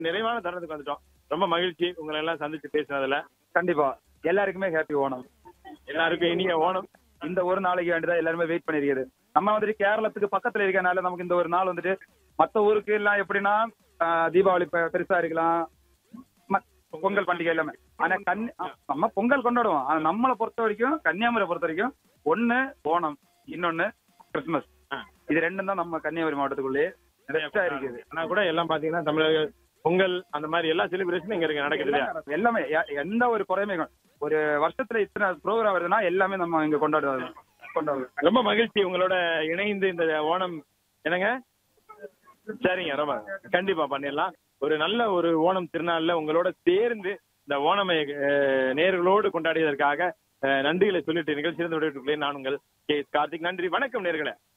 நிறைவான தருணத்துக்கு வந்துட்டோம் ரொம்ப மகிழ்ச்சி உங்களை எல்லாம் சந்திச்சு பேசினதுல கண்டிப்பா எல்லாருக்குமே ஹாப்பி ஓணம் எல்லாருக்கும் இனிய ஓணம் இந்த ஒரு நாளைக்கு வேண்டிதான் எல்லாருமே வெயிட் பண்ணிருக்கிறது நம்ம வந்துட்டு கேரளத்துக்கு பக்கத்துல இருக்கனால நமக்கு இந்த ஒரு நாள் வந்துட்டு மத்த ஊருக்கு எல்லாம் எப்படின்னா ஆஹ், தீபாவளி பெ- பெருசா இருக்கலாம் ம- பொங்கல் பண்டிகை எல்லாமே ஆனா கன் நம்ம பொங்கல் கொண்டாடுவோம் ஆனா நம்மளை பொறுத்த வரைக்கும் கன்னியாகுமரி பொறுத்த வரைக்கும் ஒண்ணு ஓணம் இன்னொன்னு கிறிஸ்துமஸ் ஆ. இது ரெண்டும் தான் நம்ம கன்னியாகுமரி மாவட்டத்துக்குள்ளேயே பெஸ்டா இருக்குது ஆனா கூட எல்லாம் பாத்தீங்கன்னா தமிழர்கள் பொங்கல் அந்த மாதிரி எல்லா செலிப்ரேஷனும் இங்க இருக்கு நடக்குது இல்லையா எல்லாமே எ- எந்த ஒரு குறையுமே இல்ல. ஒரு வருஷத்துல இத்தனை ப்ரோக்ராம் வருதுன்னா எல்லாமே நம்ம இங்க கொண்டாடுவோம் கொண்டாடுவோம் ரொம்ப மகிழ்ச்சி உங்களோட இணைந்து இந்த ஓணம் என்னங்க சரிங்க ரொம்ப கண்டிப்பா பண்ணிடலாம் ஒரு நல்ல ஒரு ஓணம் திருநாள்ல உங்களோட சேர்ந்து இந்த ஓணமை அஹ், நேர்களோடு கொண்டாடியதற்காக அஹ், நன்றிகளை சொல்லிட்டு நிகழ்ச்சியிலிருந்து விடைபெற்றுக் கொள்கிறேன். நான் உங்கள் கே கார்த்திக் நன்றி வணக்கம் நேர்களே